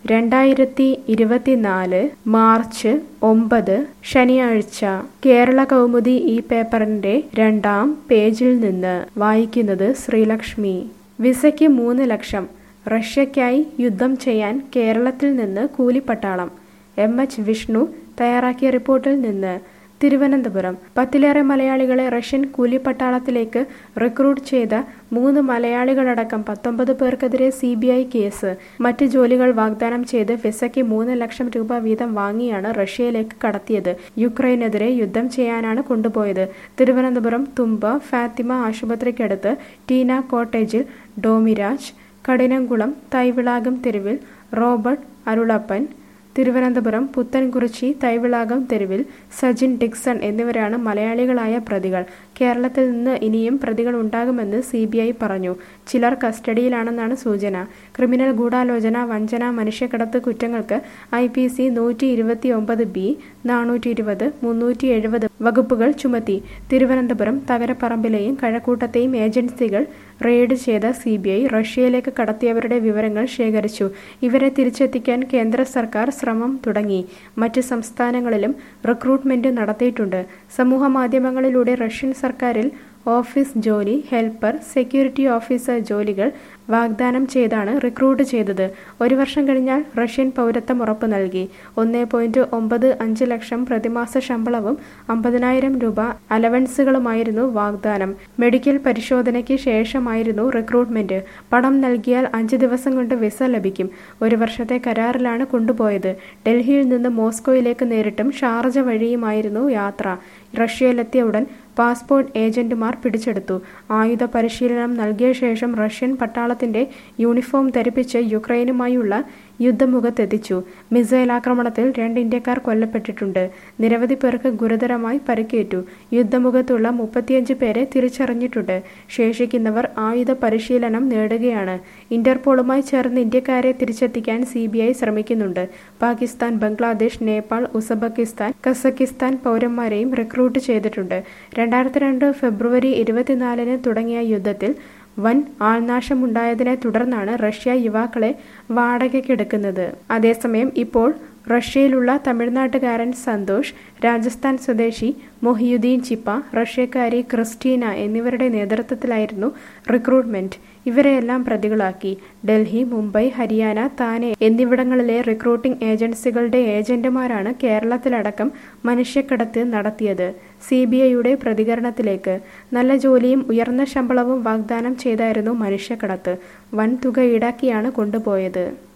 രണ്ടായിരത്തി ഇരുപത്തിനാല് മാർച്ച് ഒമ്പത് ശനിയാഴ്ച കേരള കൗമുദി ഈ പേപ്പറിന്റെ രണ്ടാം പേജിൽ നിന്ന് വായിക്കുന്നത് ശ്രീലക്ഷ്മി വിസയ്ക്ക് മൂന്ന് ലക്ഷം റഷ്യയ്ക്കായി യുദ്ധം ചെയ്യാൻ കേരളത്തിൽ നിന്ന് കൂലിപ്പട്ടാളം എം എച്ച് വിഷ്ണു തയ്യാറാക്കിയ റിപ്പോർട്ടിൽ നിന്ന് തിരുവനന്തപുരം പത്തിലേറെ മലയാളികളെ റഷ്യൻ കൂലിപ്പട്ടാളത്തിലേക്ക് റിക്രൂട്ട് ചെയ്ത മൂന്ന് മലയാളികളടക്കം പത്തൊമ്പത് പേർക്കെതിരെ സി ബി ഐ കേസ് മറ്റ് ജോലികൾ വാഗ്ദാനം ചെയ്ത് വിസയ്ക്ക് മൂന്ന് ലക്ഷം രൂപ വീതം വാങ്ങിയാണ് റഷ്യയിലേക്ക് കടത്തിയത് യുക്രൈനെതിരെ യുദ്ധം ചെയ്യാനാണ് കൊണ്ടുപോയത് തിരുവനന്തപുരം തുമ്പ ഫാത്തിമ ആശുപത്രിക്കടുത്ത് ടീന കോട്ടേജിൽ ഡോമിരാജ് കഠിനംകുളം തൈവിളാകം തെരുവിൽ റോബർട്ട് അരുളപ്പൻ തിരുവനന്തപുരം പുത്തൻകുറിച്ചി തൈവിളാകം തെരുവിൽ സജിൻ ഡിക്സൺ എന്നിവരാണ് മലയാളികളായ പ്രതികൾ കേരളത്തിൽ നിന്ന് ഇനിയും പ്രതികൾ ഉണ്ടാകുമെന്ന് സി ബി ഐ പറഞ്ഞു ചിലർ കസ്റ്റഡിയിലാണെന്നാണ് സൂചന ക്രിമിനൽ ഗൂഢാലോചന വഞ്ചന മനുഷ്യക്കടത്ത് കുറ്റങ്ങൾക്ക് ഐ പി സി നൂറ്റി ഇരുപത്തി ഒമ്പത് ബി നാനൂറ്റി ഇരുപത് മുന്നൂറ്റി എഴുപത് വകുപ്പുകൾ ചുമത്തി തിരുവനന്തപുരം തകരപ്പറമ്പിലെയും കഴക്കൂട്ടത്തെയും ഏജൻസികൾ റെയ്ഡ് ചെയ്ത സി ബി ഐ റഷ്യയിലേക്ക് കടത്തിയവരുടെ വിവരങ്ങൾ ശേഖരിച്ചു ഇവരെ തിരിച്ചെത്തിക്കാൻ കേന്ദ്ര സർക്കാർ ശ്രമം തുടങ്ങി മറ്റ് സംസ്ഥാനങ്ങളിലും റിക്രൂട്ട്മെന്റ് നടത്തിയിട്ടുണ്ട് സമൂഹ മാധ്യമങ്ങളിലൂടെ റഷ്യൻ സർക്കാരിൽ ഓഫീസ് ജോലി ഹെൽപ്പർ സെക്യൂരിറ്റി ഓഫീസർ ജോലികൾ വാഗ്ദാനം ചെയ്താണ് റിക്രൂട്ട് ചെയ്തത് ഒരു വർഷം കഴിഞ്ഞാൽ റഷ്യൻ പൗരത്വം ഉറപ്പു നൽകി ഒന്നേ പോയിന്റ് ഒമ്പത് അഞ്ച് ലക്ഷം പ്രതിമാസ ശമ്പളവും അമ്പതിനായിരം രൂപ അലവൻസുകളുമായിരുന്നു വാഗ്ദാനം മെഡിക്കൽ പരിശോധനയ്ക്ക് ശേഷമായിരുന്നു റിക്രൂട്ട്മെന്റ് പണം നൽകിയാൽ അഞ്ച് ദിവസം കൊണ്ട് വിസ ലഭിക്കും ഒരു വർഷത്തെ കരാറിലാണ് കൊണ്ടുപോയത് ഡൽഹിയിൽ നിന്ന് മോസ്കോയിലേക്ക് നേരിട്ടും ഷാർജ വഴിയുമായിരുന്നു യാത്ര റഷ്യയിലെത്തിയ ഉടൻ പാസ്പോർട്ട് ഏജന്റുമാർ പിടിച്ചെടുത്തു ആയുധ പരിശീലനം നൽകിയ ശേഷം റഷ്യൻ പട്ടാളത്തിന്റെ യൂണിഫോം ധരിപ്പിച്ച് യുക്രൈനുമായുള്ള യുദ്ധമുഖത്തെത്തിച്ചു മിസൈൽ ആക്രമണത്തിൽ രണ്ട് ഇന്ത്യക്കാർ കൊല്ലപ്പെട്ടിട്ടുണ്ട് നിരവധി പേർക്ക് ഗുരുതരമായി പരിക്കേറ്റു യുദ്ധമുഖത്തുള്ള മുപ്പത്തിയഞ്ച് പേരെ തിരിച്ചറിഞ്ഞിട്ടുണ്ട് ശേഷിക്കുന്നവർ ആയുധ പരിശീലനം നേടുകയാണ് ഇന്റർപോളുമായി ചേർന്ന് ഇന്ത്യക്കാരെ തിരിച്ചെത്തിക്കാൻ സി ശ്രമിക്കുന്നുണ്ട് പാകിസ്ഥാൻ ബംഗ്ലാദേശ് നേപ്പാൾ ഉസബക്കിസ്ഥാൻ കസക്കിസ്ഥാൻ പൗരന്മാരെയും റിക്രൂട്ട് ചെയ്തിട്ടുണ്ട് രണ്ടായിരത്തി രണ്ട് ഫെബ്രുവരി ഇരുപത്തിനാലിന് തുടങ്ങിയ യുദ്ധത്തിൽ വൻ ആൾനാശമുണ്ടായതിനെ തുടർന്നാണ് റഷ്യ യുവാക്കളെ വാടകയ്ക്കെടുക്കുന്നത് അതേസമയം ഇപ്പോൾ റഷ്യയിലുള്ള തമിഴ്നാട്ടുകാരൻ സന്തോഷ് രാജസ്ഥാൻ സ്വദേശി മൊഹിയുദ്ദീൻ ചിപ്പ റഷ്യക്കാരി ക്രിസ്റ്റീന എന്നിവരുടെ നേതൃത്വത്തിലായിരുന്നു റിക്രൂട്ട്മെന്റ് ഇവരെയെല്ലാം പ്രതികളാക്കി ഡൽഹി മുംബൈ ഹരിയാന താനെ എന്നിവിടങ്ങളിലെ റിക്രൂട്ടിംഗ് ഏജൻസികളുടെ ഏജന്റുമാരാണ് കേരളത്തിലടക്കം മനുഷ്യക്കടത്ത് നടത്തിയത് സി ബി ഐയുടെ പ്രതികരണത്തിലേക്ക് നല്ല ജോലിയും ഉയർന്ന ശമ്പളവും വാഗ്ദാനം ചെയ്തായിരുന്നു മനുഷ്യക്കടത്ത് വൻ തുക ഈടാക്കിയാണ് കൊണ്ടുപോയത്